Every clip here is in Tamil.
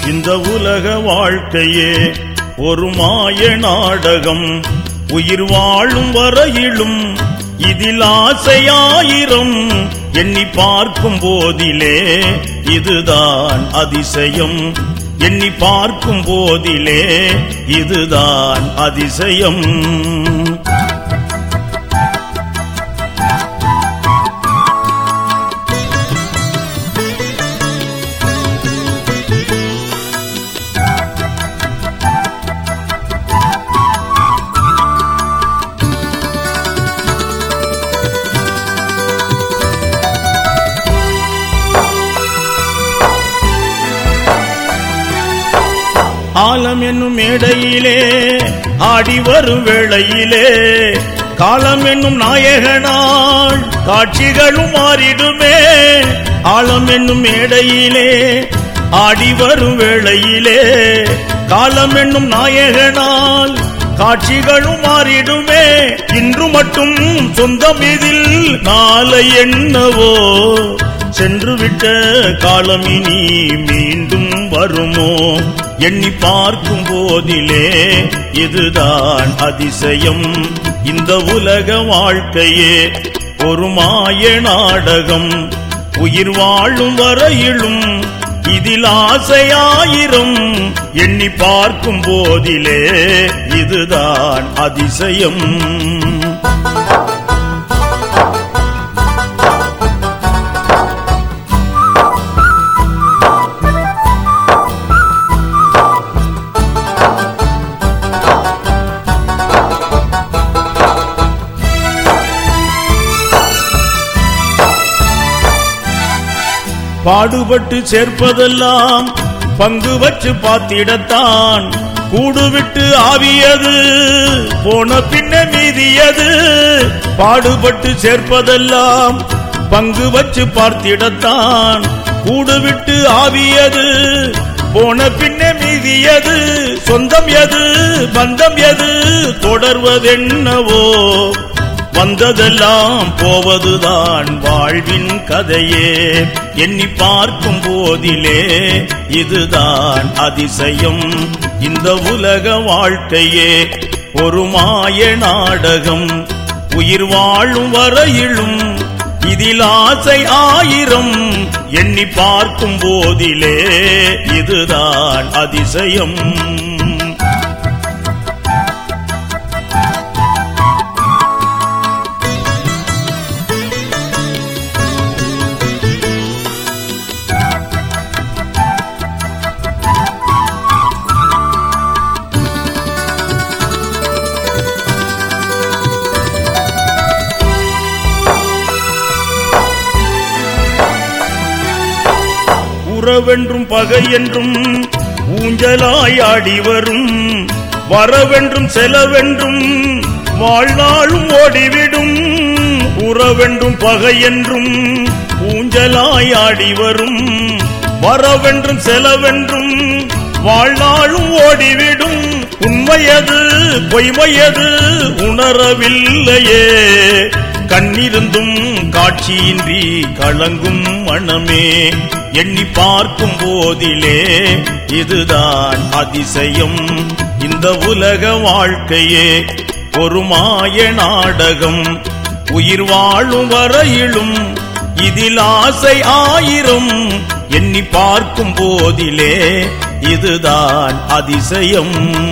இந்த உலக வாழ்க்கையே ஒரு மாய நாடகம் உயிர் வாழும் வரையிலும் இதில் ஆசையாயிரம் எண்ணி பார்க்கும் போதிலே இதுதான் அதிசயம் எண்ணி பார்க்கும் போதிலே இதுதான் அதிசயம் ஆலம் என்னும் மேடையிலே ஆடி வரும் வேளையிலே காலம் என்னும் நாயகனால் காட்சிகளும் மாறிடுமே ஆலம் என்னும் மேடையிலே ஆடி வரும் வேளையிலே காலம் என்னும் நாயகனால் காட்சிகளும் மாறிடுமே இன்று மட்டும் சொந்தம் இதில் நாளை என்னவோ சென்று விட்ட காலம் இனி மீண்டும் வருமோ எண்ணி பார்க்கும் போதிலே இதுதான் அதிசயம் இந்த உலக வாழ்க்கையே ஒரு மாய நாடகம் உயிர் வாழும் வரையிலும் இதில் ஆசையாயிரம் எண்ணி பார்க்கும் போதிலே இதுதான் அதிசயம் பாடுபட்டு சேர்ப்பதெல்லாம் பங்கு வச்சு பார்த்திடத்தான் கூடு விட்டு ஆவியது போன பின்ன மீதியது பாடுபட்டு சேர்ப்பதெல்லாம் பங்கு வச்சு பார்த்திடத்தான் கூடு விட்டு ஆவியது போன பின்ன மீதியது சொந்தம் எது பந்தம் எது தொடர்வதென்னவோ வந்ததெல்லாம் போவதுதான் வாழ்வின் கதையே எண்ணி பார்க்கும் போதிலே இதுதான் அதிசயம் இந்த உலக வாழ்க்கையே ஒரு மாய நாடகம் உயிர் வாழும் வரையிலும் இதில் ஆசை ஆயிரம் எண்ணி பார்க்கும் போதிலே இதுதான் அதிசயம் உறவென்றும் பகை என்றும் ஊஞ்சலாய் ஆடி வரும் வரவென்றும் செலவென்றும் வாழ்நாளும் ஓடிவிடும் உறவென்றும் பகை என்றும் ஊஞ்சலாய் ஆடி வரும் வரவென்றும் செலவென்றும் வாழ்நாளும் ஓடிவிடும் உண்மையது பொய்மையது உணரவில்லையே கண்ணிருந்தும் காட்சியின்றி கலங்கும் மனமே எண்ணி பார்க்கும் போதிலே இதுதான் அதிசயம் இந்த உலக வாழ்க்கையே ஒரு மாய நாடகம் உயிர் வாழும் வரையிலும் இதில் ஆசை ஆயிரம் எண்ணி பார்க்கும் போதிலே இதுதான் அதிசயம்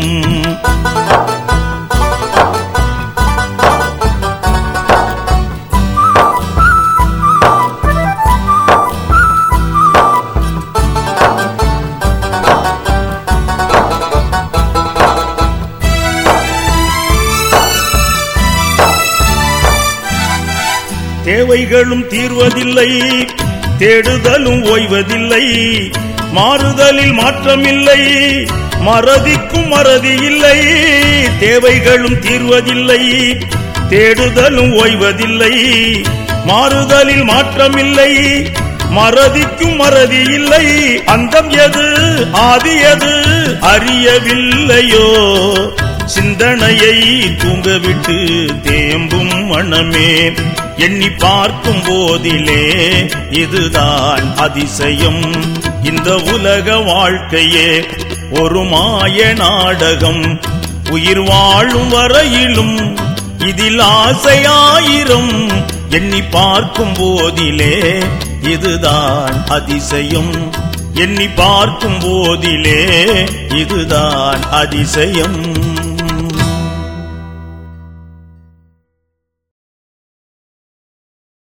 தேவைகளும் தீர்வதில்லை தேடுதலும் ஓய்வதில்லை மாறுதலில் மாற்றமில்லை மறதிக்கும் மறதி இல்லை தேவைகளும் தீர்வதில்லை தேடுதலும் ஓய்வதில்லை மாறுதலில் மாற்றமில்லை மறதிக்கும் மறதி இல்லை அந்தம் எது ஆதி எது அறியவில்லையோ சிந்தனையை தூங்கவிட்டு தேம்பும் மனமே எண்ணி பார்க்கும் போதிலே இதுதான் அதிசயம் இந்த உலக வாழ்க்கையே ஒரு மாய நாடகம் உயிர் வாழும் வரையிலும் இதில் ஆசையாயிரம் எண்ணி பார்க்கும் போதிலே இதுதான் அதிசயம் எண்ணி பார்க்கும் போதிலே இதுதான் அதிசயம்